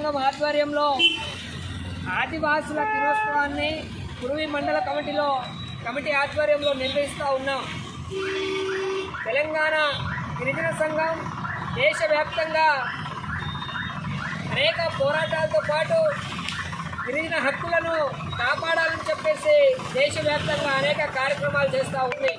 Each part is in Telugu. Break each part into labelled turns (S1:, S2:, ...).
S1: సంఘం ఆధ్వర్యంలో ఆదివాసుల దినోత్సవాన్ని కురువి మండల కమిటీలో కమిటీ ఆధ్వర్యంలో నిర్వహిస్తూ ఉన్నాం తెలంగాణ గిరిజన సంఘం దేశవ్యాప్తంగా అనేక పోరాటాలతో పాటు గిరిజన హక్కులను కాపాడాలని చెప్పేసి దేశవ్యాప్తంగా అనేక కార్యక్రమాలు చేస్తూ ఉంది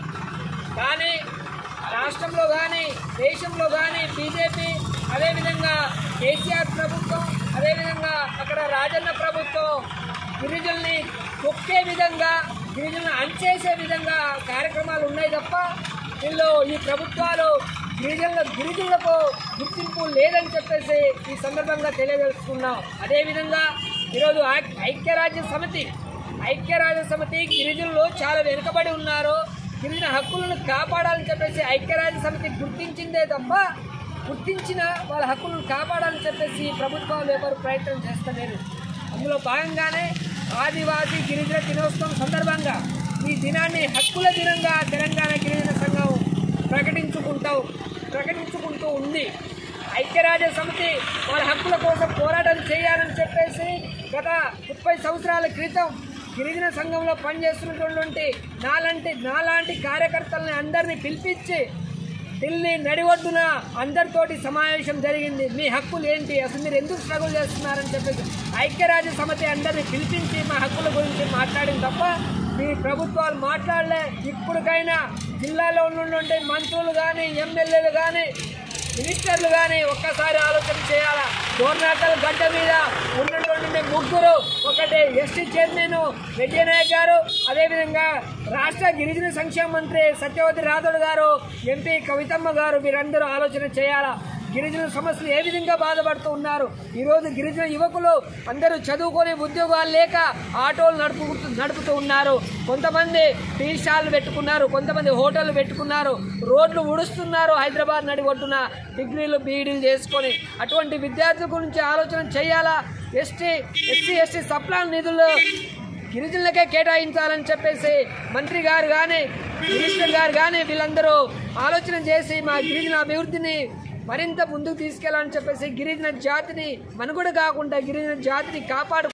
S1: కానీ రాష్ట్రంలో కానీ దేశంలో కానీ బీజేపీ అదేవిధంగా కేసీఆర్ ప్రభుత్వం అదేవిధంగా అక్కడ రాజన్న ప్రభుత్వం గిరిజనుల్ని తొక్కే విధంగా గిరిజనులను అణచేసే విధంగా కార్యక్రమాలు ఉన్నాయి తప్ప వీళ్ళు ఈ ప్రభుత్వాలు గిరిజనుల గిరిజనులకు గుర్తింపు లేదని చెప్పేసి ఈ సందర్భంగా తెలియజేస్తున్నాం అదేవిధంగా ఈరోజు ఐ- ఐక్యరాజ్య సమితి ఐక్యరాజ్య సమితి గిరిజనులు చాలా వెనుకబడి ఉన్నారు గిరిజన హక్కులను కాపాడాలని చెప్పేసి ఐక్యరాజ్య సమితి గుర్తించిందే తప్ప గుర్తించిన వాళ్ళ హక్కులను కాపాడాలని చెప్పేసి ప్రభుత్వాలు ఎవరు ప్రయత్నం చేస్తలేరు అందులో భాగంగానే ఆదివాసీ గిరిజన దినోత్సవం సందర్భంగా ఈ దినాన్ని హక్కుల దినంగా తెలంగాణ గిరిజన సంఘం ప్రకటించుకుంటూ ప్రకటించుకుంటూ ఉంది ఐక్యరాజ్య సమితి వాళ్ళ హక్కుల కోసం పోరాటం చేయాలని చెప్పేసి గత ముప్పై సంవత్సరాల క్రితం గిరిజన సంఘంలో పనిచేస్తున్నటువంటి నాలాంటి నాలాంటి కార్యకర్తల్ని అందరినీ పిలిపించి ఢిల్లీ నడివొడ్డున అందరితోటి సమావేశం జరిగింది మీ హక్కులు ఏంటి అసలు మీరు ఎందుకు స్ట్రగుల్ చేస్తున్నారని చెప్పేసి ఐక్యరాజ్య సమితి అందరినీ పిలిపించి మా హక్కుల గురించి మాట్లాడింది తప్ప మీ ప్రభుత్వాలు మాట్లాడలే ఇప్పటికైనా జిల్లాలో ఉన్నటువంటి మంత్రులు కానీ ఎమ్మెల్యేలు కానీ మినిస్టర్లు కానీ ఒక్కసారి ఆలోచన చేయాలా గవర్నర్ గడ్డ మీద ఉన్నటువంటి ముగ్గురు ఒకటి ఎస్టీ చైర్మన్ రెడ్డి నాయక్ గారు అదేవిధంగా రాష్ట్ర గిరిజన సంక్షేమ మంత్రి సత్యవతి రాథోడ్ గారు ఎంపీ కవితమ్మ గారు వీరందరూ ఆలోచన చేయాలా గిరిజన సమస్యలు ఏ విధంగా బాధపడుతూ ఉన్నారు ఈరోజు గిరిజన యువకులు అందరూ చదువుకొని ఉద్యోగాలు లేక ఆటోలు నడుపుతూ నడుపుతూ ఉన్నారు కొంతమంది టీ స్టాల్లు పెట్టుకున్నారు కొంతమంది హోటళ్ళు పెట్టుకున్నారు రోడ్లు ఉడుస్తున్నారు హైదరాబాద్ నడిగొట్టున డిగ్రీలు బీఈడీలు చేసుకొని అటువంటి విద్యార్థుల గురించి ఆలోచన చేయాలా ఎస్టీ ఎస్సీ ఎస్టీ సప్లాన్ నిధులు గిరిజనులకే కేటాయించాలని చెప్పేసి మంత్రి గారు కానీ మినిస్టర్ గారు కానీ వీళ్ళందరూ ఆలోచన చేసి మా గిరిజన అభివృద్ధిని మరింత ముందుకు తీసుకెళ్లాలని చెప్పేసి గిరిజన జాతిని మనుగడ కాకుండా గిరిజన జాతిని కాపాడు